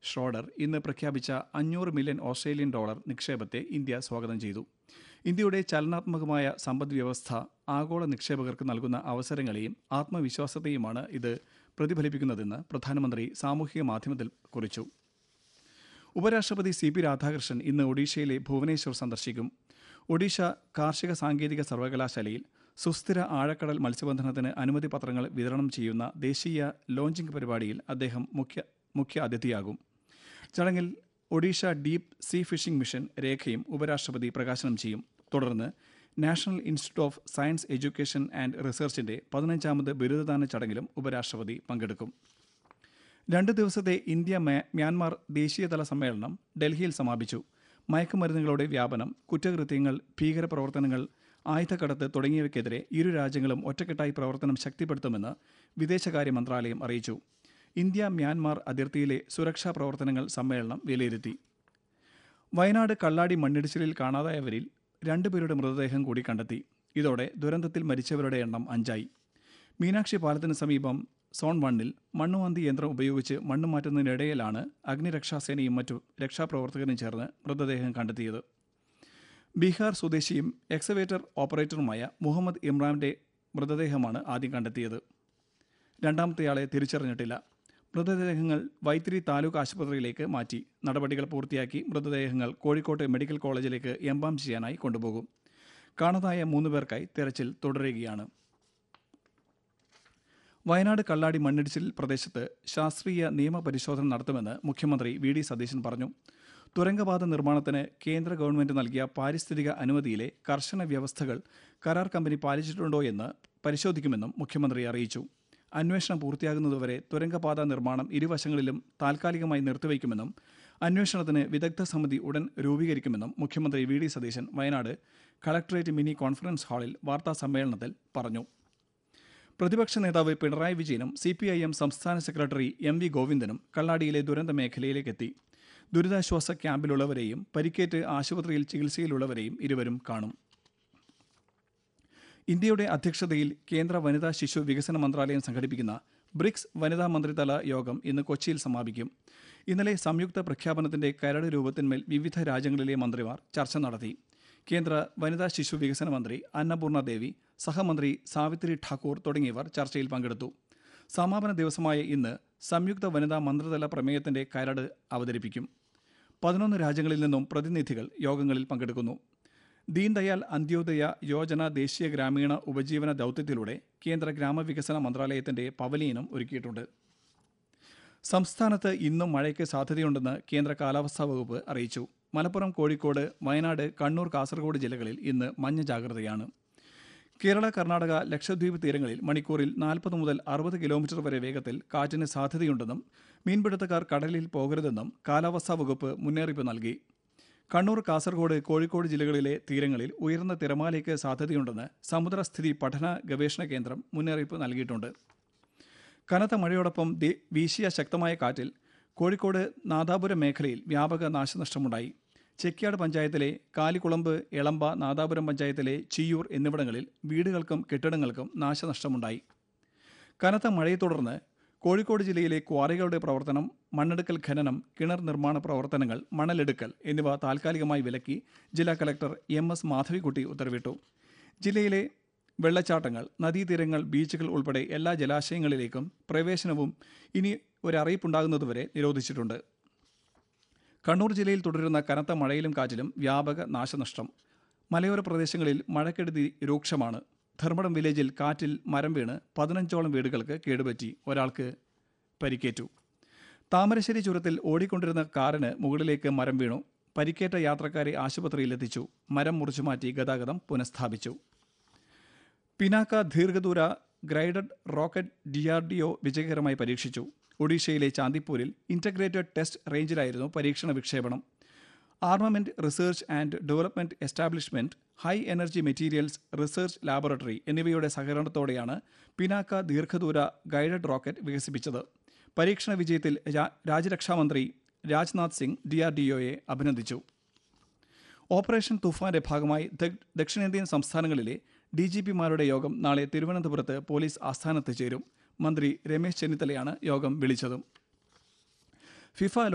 Schroeder ഇന്ന് പ്രഖ്യാപിച്ച അഞ്ഞൂറ് മില്യൺ ഓസ്ട്രേലിയൻ ഡോളർ നിക്ഷേപത്തെ ഇന്ത്യ സ്വാഗതം ചെയ്തു ഇന്ത്യയുടെ ചലനാത്മകമായ സമ്പദ്വ്യവസ്ഥ ആഗോള നിക്ഷേപകർക്ക് നൽകുന്ന അവസരങ്ങളെയും ആത്മവിശ്വാസത്തെയുമാണ് ഇത് പ്രതിഫലിപ്പിക്കുന്നതെന്ന് പ്രധാനമന്ത്രി സാമൂഹിക മാധ്യമത്തിൽ കുറിച്ചു ഉപരാഷ്ട്രപതി സി പി രാധാകൃഷ്ണൻ ഇന്ന് ഒഡീഷയിലെ ഭുവനേശ്വർ സന്ദർശിക്കും ഒഡീഷ കാർഷിക സാങ്കേതിക സർവകലാശാലയിൽ സുസ്ഥിര ആഴക്കടൽ മത്സ്യബന്ധനത്തിന് അനുമതി പത്രങ്ങൾ വിതരണം ചെയ്യുന്ന ദേശീയ ലോഞ്ചിംഗ് പരിപാടിയിൽ അദ്ദേഹം മുഖ്യ മുഖ്യ അതിഥിയാകും ചടങ്ങിൽ Odisha deep sea fishing mission രേഖയും ഉപരാഷ്ട്രപതി പ്രകാശനം ചെയ്യും തുടർന്ന് national institute of science education and റിസർച്ചിന്റെ പതിനഞ്ചാമത് ബിരുദദാന ചടങ്ങിലും ഉപരാഷ്ട്രപതി പങ്കെടുക്കും രണ്ട് ദിവസത്തെ ഇന്ത്യ മ്യാ- മ്യാൻമാർ ദേശീയതല സമ്മേളനം ഡൽഹിയിൽ സമാപിച്ചു മയക്കുമരുന്നുകളുടെ വ്യാപനം കുറ്റകൃത്യങ്ങൾ ഭീകരപ്രവർത്തനങ്ങൾ ആയുധക്കടത്ത് തുടങ്ങിയവയ്ക്കെതിരെ ഇരു രാജ്യങ്ങളും ഒറ്റക്കെട്ടായി പ്രവർത്തനം ശക്തിപ്പെടുത്തുമെന്ന് വിദേശകാര്യ മന്ത്രാലയം അറിയിച്ചു ഇന്ത്യ മ്യാൻമാർ അതിർത്തിയിലെ സുരക്ഷാ പ്രവർത്തനങ്ങൾ സമ്മേളനം വിലയിരുത്തി വയനാട് കള്ളാടി മണ്ണിടിച്ചിലിൽ കാണാതായവരിൽ രണ്ടുപേരുടെ മൃതദേഹം കൂടി കണ്ടെത്തി ഇതോടെ ദുരന്തത്തിൽ മരിച്ചവരുടെ എണ്ണം അഞ്ചായി മീനാക്ഷി പാലത്തിന് സമീപം സോൺ വണ്ണിൽ മണ്ണുമാന്തി യന്ത്രം ഉപയോഗിച്ച് മണ്ണ് മാറ്റുന്നതിനിടയിലാണ് അഗ്നിരക്ഷാസേനയും മറ്റു രക്ഷാപ്രവർത്തകരും ചേർന്ന് മൃതദേഹം കണ്ടെത്തിയത് ബീഹാർ സ്വദേശിയും എക്സവേറ്റർ ഓപ്പറേറ്ററുമായ മുഹമ്മദ് ഇമ്രാന്റെ മൃതദേഹമാണ് ആദ്യം കണ്ടെത്തിയത് രണ്ടാമത്തെയാളെ തിരിച്ചറിഞ്ഞിട്ടില്ല മൃതദേഹങ്ങൾ വൈത്തിരി താലൂക്ക് ആശുപത്രിയിലേക്ക് മാറ്റി നടപടികൾ പൂർത്തിയാക്കി മൃതദേഹങ്ങൾ കോഴിക്കോട്ട് മെഡിക്കൽ കോളേജിലേക്ക് എംബാം ചെയ്യാനായി കൊണ്ടുപോകും കാണാതായ മൂന്ന് പേർക്കായി തെരച്ചിൽ തുടരുകയാണ് വയനാട് കള്ളാടി മണ്ണിടിച്ചിൽ പ്രദേശത്ത് ശാസ്ത്രീയ നിയമപരിശോധന നടത്തുമെന്ന് മുഖ്യമന്ത്രി വി ഡി സതീശൻ പറഞ്ഞു തുരങ്കപാത നിർമ്മാണത്തിന് കേന്ദ്ര ഗവൺമെന്റ് നൽകിയ പാരിസ്ഥിതിക അനുമതിയിലെ കർശന വ്യവസ്ഥകൾ കരാർ കമ്പനി പാലിച്ചിട്ടുണ്ടോ എന്ന് പരിശോധിക്കുമെന്നും മുഖ്യമന്ത്രി അറിയിച്ചു അന്വേഷണം പൂർത്തിയാകുന്നതുവരെ തുരങ്കപാത നിർമ്മാണം ഇരുവശങ്ങളിലും താൽക്കാലികമായി നിർത്തിവയ്ക്കുമെന്നും അന്വേഷണത്തിന് വിദഗ്ധ സമിതി ഉടൻ രൂപീകരിക്കുമെന്നും മുഖ്യമന്ത്രി V D Satheesan Wayanad collectorate mini conference ഹാളിൽ വാർത്താ സമ്മേളനത്തിൽ പറഞ്ഞു പ്രതിപക്ഷ നേതാവ് പിണറായി വിജയനും സി പി ഐ എം സംസ്ഥാന സെക്രട്ടറി എം വി ഗോവിന്ദനും കള്ളാടിയിലെ ദുരന്ത മേഖലയിലേക്കെത്തി ദുരിതാശ്വാസ ക്യാമ്പിലുള്ളവരെയും പരിക്കേറ്റ് ആശുപത്രിയിൽ ചികിത്സയിലുള്ളവരെയും ഇരുവരും കാണും ഇന്ത്യയുടെ അധ്യക്ഷതയിൽ കേന്ദ്ര വനിതാ ശിശു വികസന മന്ത്രാലയം സംഘടിപ്പിക്കുന്ന ബ്രിക്സ് വനിതാ മന്ത്രിതല യോഗം ഇന്ന് കൊച്ചിയിൽ സമാപിക്കും ഇന്നലെ സംയുക്ത പ്രഖ്യാപനത്തിന്റെ കരട് രൂപത്തിന്മേൽ വിവിധ രാജ്യങ്ങളിലെ മന്ത്രിമാർ ചർച്ച നടത്തി കേന്ദ്ര വനിതാ ശിശു വികസന മന്ത്രി അന്നപൂർണ ദേവി സഹമന്ത്രി സാവിത്രി ഠാക്കൂർ തുടങ്ങിയവർ ചർച്ചയിൽ പങ്കെടുത്തു സമാപന ദിവസമായ ഇന്ന് സംയുക്ത വനിതാ മന്ത്രിതല പ്രമേയത്തിന്റെ കരട് അവതരിപ്പിക്കും പതിനൊന്ന് രാജ്യങ്ങളിൽ നിന്നും പ്രതിനിധികൾ യോഗങ്ങളിൽ പങ്കെടുക്കുന്നു ദീൻദയാൽ അന്ത്യോദയ യോജന ദേശീയ ഗ്രാമീണ ഉപജീവന ദൗത്യത്തിലൂടെ കേന്ദ്ര ഗ്രാമവികസന മന്ത്രാലയത്തിന്റെ പവലിയനും ഒരുക്കിയിട്ടുണ്ട് സംസ്ഥാനത്ത് ഇന്നും മഴയ്ക്ക് സാധ്യതയുണ്ടെന്ന് കേന്ദ്ര കാലാവസ്ഥാ വകുപ്പ് അറിയിച്ചു മലപ്പുറം കോഴിക്കോട് വയനാട് കണ്ണൂർ കാസർഗോഡ് ജില്ലകളിൽ ഇന്ന് മഞ്ഞ ജാഗ്രതയാണ് കേരള കർണാടക ലക്ഷദ്വീപ് തീരങ്ങളിൽ മണിക്കൂറിൽ നാൽപ്പത് മുതൽ അറുപത് കിലോമീറ്റർ വരെ വേഗത്തിൽ കാറ്റിന് സാധ്യതയുണ്ടെന്നും മീൻപിടുത്തക്കാർ കടലിൽ പോകരുതെന്നും കാലാവസ്ഥാ വകുപ്പ് മുന്നറിയിപ്പ് നൽകി കണ്ണൂർ കാസർഗോഡ് കോഴിക്കോട് ജില്ലകളിലെ തീരങ്ങളിൽ ഉയർന്ന തിരമാലയ്ക്ക് സാധ്യതയുണ്ടെന്ന് സമുദ്രസ്ഥിതി പഠന ഗവേഷണ കേന്ദ്രം മുന്നറിയിപ്പ് നൽകിയിട്ടുണ്ട് കനത്ത മഴയോടൊപ്പം ദേ- വീശിയ ശക്തമായ കാറ്റിൽ കോഴിക്കോട് നാദാപുരം മേഖലയിൽ വ്യാപക നാശനഷ്ടമുണ്ടായി ചെക്യാട് പഞ്ചായത്തിലെ കാലിക്കുളമ്പ് എളമ്പ നാദാപുരം പഞ്ചായത്തിലെ ചിയ്യൂർ എന്നിവിടങ്ങളിൽ വീടുകൾക്കും കെട്ടിടങ്ങൾക്കും നാശനഷ്ടമുണ്ടായി കനത്ത മഴയെ തുടർന്ന് കോഴിക്കോട് ജില്ലയിലെ ക്വാറികളുടെ പ്രവർത്തനം മണ്ണെടുക്കൽ ഖനനം കിണർ നിർമ്മാണ പ്രവർത്തനങ്ങൾ മണലെടുക്കൽ എന്നിവ താൽക്കാലികമായി വിലക്കി ജില്ലാ കലക്ടർ എം എസ് മാധവിക്കുട്ടി ഉത്തരവിട്ടു ജില്ലയിലെ വെള്ളച്ചാട്ടങ്ങൾ നദീതീരങ്ങൾ ബീച്ചുകൾ ഉൾപ്പെടെ എല്ലാ ജലാശയങ്ങളിലേക്കും പ്രവേശനവും ഇനി ഒരറിയിപ്പുണ്ടാകുന്നതുവരെ നിരോധിച്ചിട്ടുണ്ട് കണ്ണൂർ ജില്ലയിൽ തുടരുന്ന കനത്ത മഴയിലും കാറ്റിലും വ്യാപക നാശനഷ്ടം മലയോര പ്രദേശങ്ങളിൽ മഴക്കെടുതി രൂക്ഷമാണ് ധർമ്മടം വില്ലേജിൽ കാറ്റിൽ മരം വീണ് പതിനഞ്ചോളം വീടുകൾക്ക് കേടുപറ്റി ഒരാൾക്ക് പരിക്കേറ്റു താമരശ്ശേരി ചുരത്തിൽ ഓടിക്കൊണ്ടിരുന്ന കാറിന് മുകളിലേക്ക് മരം വീണു പരിക്കേറ്റ യാത്രക്കാരെ ആശുപത്രിയിലെത്തിച്ചു മരം മുറിച്ചു മാറ്റി ഗതാഗതം പുനഃസ്ഥാപിച്ചു പിനാക്ക ദീർഘദൂര guided rocket D R D O വിജയകരമായി പരീക്ഷിച്ചു ഒഡീഷയിലെ ചാന്ദിപ്പൂരിൽ ഇന്റഗ്രേറ്റഡ് ടെസ്റ്റ് റേഞ്ചിലായിരുന്നു പരീക്ഷണ വിക്ഷേപണം armament research and development establishment high energy materials research laboratory എന്നിവയുടെ സഹകരണത്തോടെയാണ് പിനാക്ക ദീർഘദൂര ഗൈഡഡ് റോക്കറ്റ് വികസിപ്പിച്ചത് പരീക്ഷണ വിജയത്തിൽ രാ- രാജ്യരക്ഷാമന്ത്രി Rajnath Singh D R D ഒയെ അഭിനന്ദിച്ചു ഓപ്പറേഷൻ തുഫാന്റെ ഭാഗമായി ദ- ദക്ഷിണേന്ത്യൻ സംസ്ഥാനങ്ങളിലെ ഡി ജി പിമാരുടെ യോഗം നാളെ തിരുവനന്തപുരത്ത് പോലീസ് ആസ്ഥാനത്ത് ചേരും മന്ത്രി രമേശ് ചെന്നിത്തലയാണ് യോഗം വിളിച്ചതും ഫിഫ